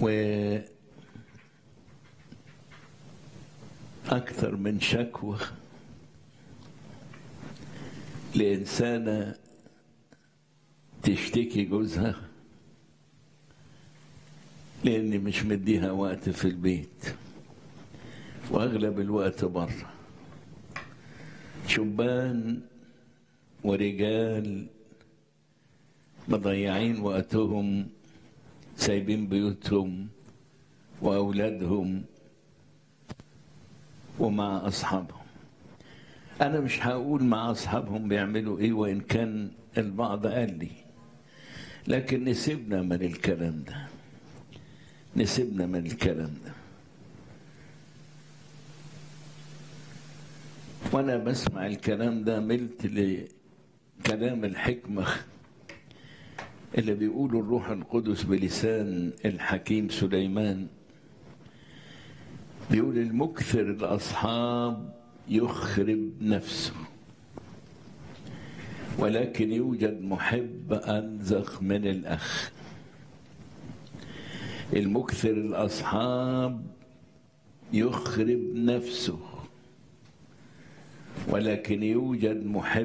و أكثر من شكوى لإنسانة تشتكي جوزها لأني مش مديها وقت في البيت وأغلب الوقت بره شبان ورجال مضيعين وقتهم سايبين بيوتهم وأولادهم ومع أصحابهم أنا مش هقول مع أصحابهم بيعملوا إيه وإن كان البعض قال لي لكن نسيبنا من الكلام ده نسيبنا من الكلام ده وأنا بسمع الكلام ده ملت لكلام الحكمة اللي بيقوله الروح القدس بلسان الحكيم سليمان بيقول المكثر الأصحاب يخرب نفسه ولكن يوجد محب أنزخ من الأخ المكثر الأصحاب يخرب نفسه ولكن يوجد محب